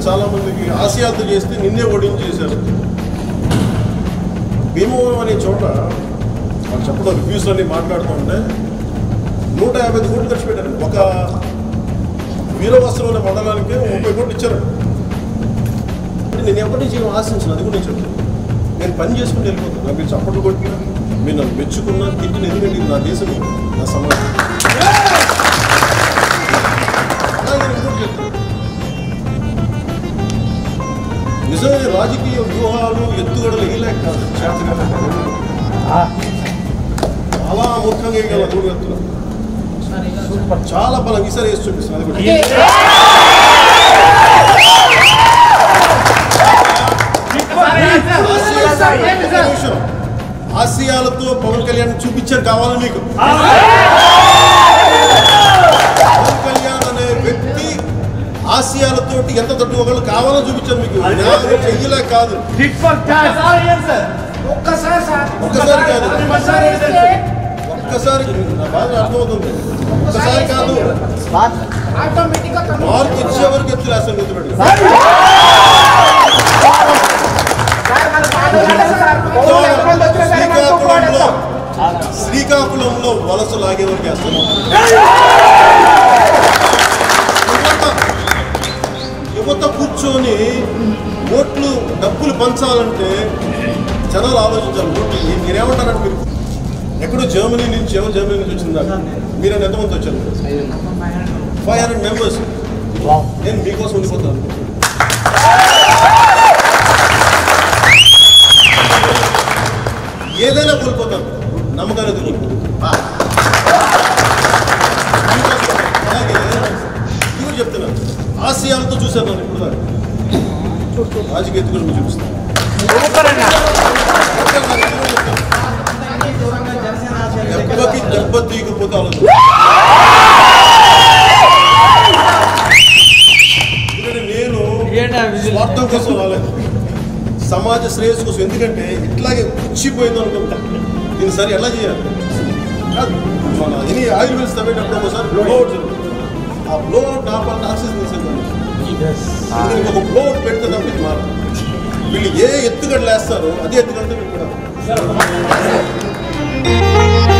చాలా మందికి ఆశయాలతో చేస్తే నిన్నే ఓడించేశారు భీమవరం అనే చోట వాళ్ళు చెప్పడం రివ్యూస్ అన్ని మాట్లాడుతూ ఉంటే నూట యాభై ఐదు కోట్లు ఖర్చు పెట్టారు ఒక వీరవస్త్రం అనే మండలానికి ముప్పై కోట్లు ఇచ్చారు అంటే నేను ఎప్పటి నుంచి ఏం ఆశించను అది కూడా నేను చెప్తాను నేను పని చేసుకుంటూ వెళ్ళిపోతాను నాకు మీరు చప్పట్లు కొట్టినా మీరు నన్ను మెచ్చుకున్నా తిట్టిన ఎందుకంటే ఇది నా దేశం నా సమాజం అలాగే నేను ఇంకోటి చెప్తాను నిజమైన రాజకీయ వ్యూహాలు ఎత్తుగడలు వేయలేక కాదు చేతగా చాలా మూర్ఖంగా వేయగల మూడు ఎత్తులు చాలా బలం ఈసారి వేసి చూపిస్తాను అది కూడా ఒక్క నిమిషం. ఆసియాలతో పవన్ కళ్యాణ్ చూపించారు కావాలని మీకు పవన్ కళ్యాణ్ అనే వ్యక్తి ఆసియాలతోటి ఎంత తట్టుకోగలరు కావాలని చూపించారు మీకు నేను చెయ్యలే కాదు ఒక్కసారి సార్ ఒక్కసారి కాదు ఒక్కసారి ఏంటంటే ఒక్కసారి నా బాధ అర్థమవుతుంది ఒక్కసారి కాదు ఆటోమేటిక్ గా కన్ను- మార్పు వచ్చే వరకు ఎత్తులు వేస్తాను గుర్తుపెట్టు సార్, మన పాట పాడాలి సార్. పవన్ ఎక్కడ వచ్చినా సరే మనం తప్పు శ్రీకాకుళంలో పాడేస్తాం. శ్రీకాకుళంలో వలస లాగే వరకు వేస్తున్నాం యువత యువత కూర్చొని ఓట్లు డబ్బులు పంచాలంటే జనాలు ఆలోచించాలి ఓట్లు మీ- మీరేమంటారంటే మీరు ఎక్కడో జర్మనీ నుంచి ఎవరు జర్మనీ నుంచి వచ్చిందా మీరు ఎంతమంది వచ్చారు ఫైవ్ హండ్రెడ్ మెంబర్స్ నేను మీకోసం ఉండిపోతాను ఏదైనా కోల్పోతాను నమ్మకాన్ని కోల్పోతాను అలాగే ఇది కూడా చెప్తున్నాను ఆసియాలతో చూశాను నేను ఇప్పుడు దాకా. రాజకీయ ఎత్తుకుని మీకు చూపిస్తాను దెబ్బకి దెబ్బ తీయకపోతే ఆలోచన ఎందుకంటే నేను స్వార్థం కోసం రాలేదు సమాజ శ్రేయస్సు కోసం ఎందుకంటే ఇట్లాగే పుచ్చిపోయింది అనుకుంటా దీన్ని సరే ఎలా చేయాలి కాదు, మన ఎనీ ఆయిల్ మిల్స్ తవ్వేటప్పుడు ఒకసారి బ్లో అవుట్ ఆ బ్లో అవుట్ ఆపాలంటే ఆక్సిజన్ తీసుకెళ్తాను ఎందుకంటే ఒక బ్లో అవుట్ పెడితే తప్ప ఇది మారదు వీళ్ళు ఏ ఎత్తుగడలు వేస్తారో అదే ఎత్తుగడితే వీళ్ళు కూడా